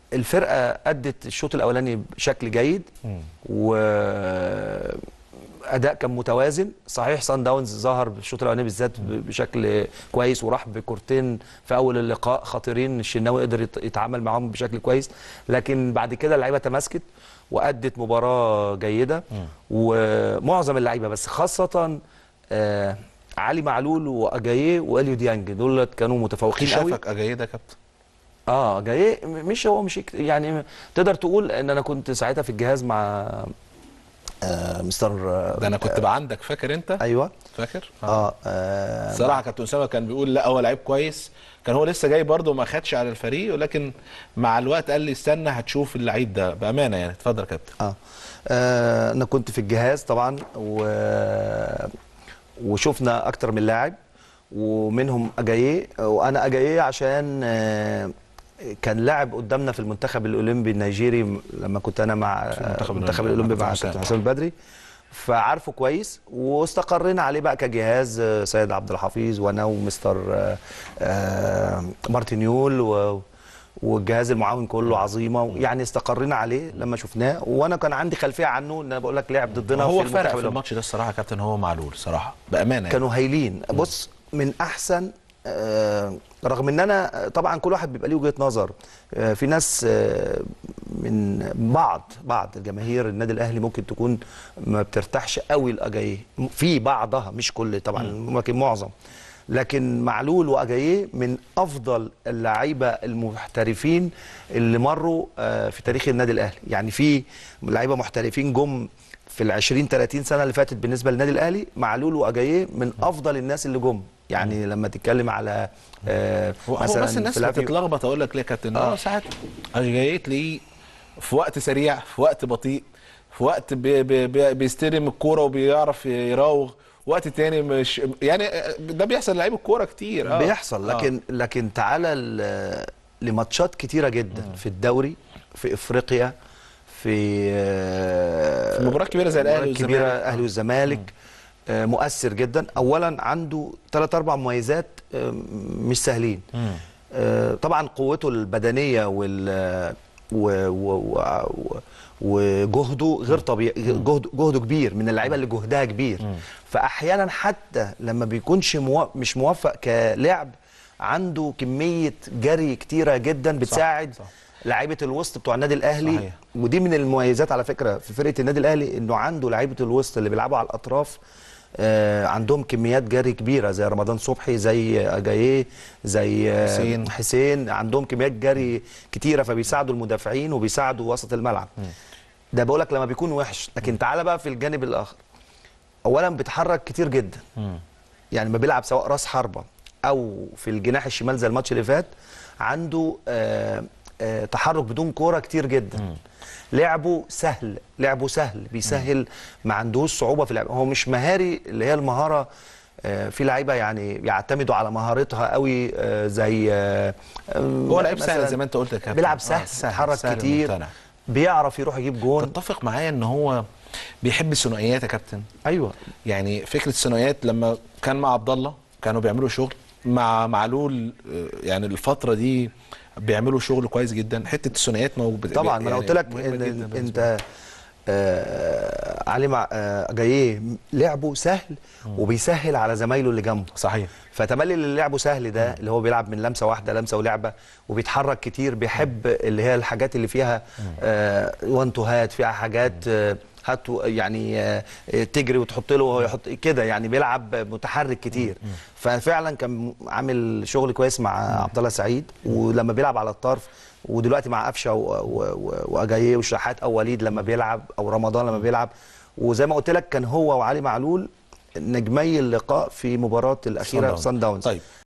الفرقه ادت الشوط الاولاني بشكل جيد واداء كان متوازن صحيح سان داونز ظهر بالشوط الاولاني بالذات ب- بشكل كويس وراح بكورتين في اول اللقاء خطيرين الشناوي قدر يت- يتعامل معاهم بشكل كويس لكن بعد كده اللعيبه تماسكت وادت مباراه جيده ومعظم اللعيبه بس خاصه آه علي معلول واجاييه واليو ديانج دول كانوا متفوقين قوي شافك اجاييه ده يا كابتن اه جاي مش هو مش يكت- يعني تقدر تقول ان انا كنت ساعتها في الجهاز مع آه مستر آه ده انا كنت بقى عندك فاكر انت ايوه فاكر اه, آه صراحه كابتن اسامه كان بيقول لا هو لعيب كويس كان هو لسه جاي برضه ما خدش على الفريق ولكن مع الوقت قال لي استنى هتشوف اللعيب ده بامانه يعني اتفضل يا كابتن آه. اه انا كنت في الجهاز طبعا و... وشفنا اكتر من لاعب ومنهم اجاييه وانا اجاييه عشان آه كان لاعب قدامنا في المنتخب الاولمبي النيجيري لما كنت انا مع المنتخب المنتخب الأولمبي الاولمبي مع مع حسام. كابتن حسام البدري فعارفه كويس واستقرينا عليه بقى كجهاز آه، سيد عبد الحفيظ وانا ومستر آه، آه، مارتينيول و والجهاز المعاون كله عظيمه يعني استقرينا عليه لما شفناه وانا كان عندي خلفيه عنه ان انا بقول لك لعب ضدنا هو في فرق المنتخب في الأولمبي. الماتش ده الصراحه يا كابتن هو معلول صراحه بامانه يعني. كانوا هايلين بص من احسن آه، رغم ان انا آه، طبعا كل واحد بيبقى ليه وجهه نظر آه، في ناس آه، من بعض بعض الجماهير النادي الاهلي ممكن تكون ما بترتاحش قوي لاجاييه في بعضها مش كل طبعا ممكن معظم لكن معلول واجاييه من افضل اللعيبه المحترفين اللي مروا آه، في تاريخ النادي الاهلي يعني في لعيبه محترفين جم في ال 20 30 سنه اللي فاتت بالنسبه للنادي الاهلي معلول واجاييه من افضل الناس اللي جم يعني لما تتكلم على آه هو مثلا بس الناس فلافيو- بتتلخبط اقول لك ليه يا كابتن آه. اه ساعات جاي تلاقيه في وقت سريع في وقت بطيء في وقت بي بي بي بيستلم الكوره وبيعرف يراوغ وقت تاني مش يعني ده بيحصل لعيب الكوره كتير اه بيحصل لكن آه. لكن تعالى ل- لماتشات كتيره جدا في الدوري في افريقيا في آه، في مباريات كبيرة زي الأهلي مباريات كبيره والزمالك. اهلي والزمالك آه، مؤثر جدا اولا عنده ثلاث اربع مميزات آه، مش سهلين آه، طبعا قوته البدنيه وال و و و و وجهده غير طبيعي جهد جهده كبير من اللعيبه اللي جهدها كبير فاحيانا حتى لما بيكونش مو... مش موفق كلاعب عنده كميه جري كتيره جدا بتساعد صح. لعيبه الوسط بتوع النادي الاهلي صحيح. ودي من المميزات على فكره في فرقه النادي الاهلي انه عنده لعيبه الوسط اللي بيلعبوا على الاطراف آه عندهم كميات جري كبيره زي رمضان صبحي زي اجاييه زي آه حسين. حسين عندهم كميات جري كتيره فبيساعدوا المدافعين وبيساعدوا وسط الملعب ده بقول لك لما بيكون وحش لكن تعالى بقى في الجانب الاخر اولا بيتحرك كتير جدا يعني ما بيلعب سواء راس حربه او في الجناح الشمال زي الماتش اللي فات عنده آه آه تحرك بدون كوره كتير جدا لعبه سهل لعبه سهل بيسهل ما عندهوش صعوبه في اللعب هو مش مهاري اللي هي المهاره آه، في لعيبه يعني بيعتمدوا على مهارتها قوي آه، زي آه، هو لعيب سهل مثلاً زي ما انت قلت يا كابتن بيلعب آه، سهل سهل، بيتحرك سهل كتير وممتنع. بيعرف يروح يجيب جون تتفق معايا ان هو بيحب الثنائيات يا كابتن ايوه يعني فكره الثنائيات لما كان مع عبد الله كانوا بيعملوا شغل مع معلول آه، يعني الفتره دي بيعملوا شغل كويس جدا حته الثنائيات موجوده طبعا ما انا قلت لك مهمة جداً ان بالنسبة انت آه علي مع آه جايه لعبه سهل وبيسهل على زمايله اللي جنبه صحيح فتملي اللي لعبه سهل ده اللي هو بيلعب من لمسه واحده لمسه ولعبه وبيتحرك كتير بيحب اللي هي الحاجات اللي فيها آه وان تو هات فيها حاجات آه هات و- يعني آه تجري وتحط له وهو يحط كده يعني بيلعب متحرك كتير ففعلا كان عامل شغل كويس مع عبد الله سعيد ولما بيلعب على الطرف ودلوقتي مع قفشه و- و- و- واجاييه وشحات او وليد لما بيلعب او رمضان لما بيلعب وزي ما قلت لك كان هو وعلي معلول نجمي اللقاء في مباراه الاخيره في Sundowns. سان داونز طيب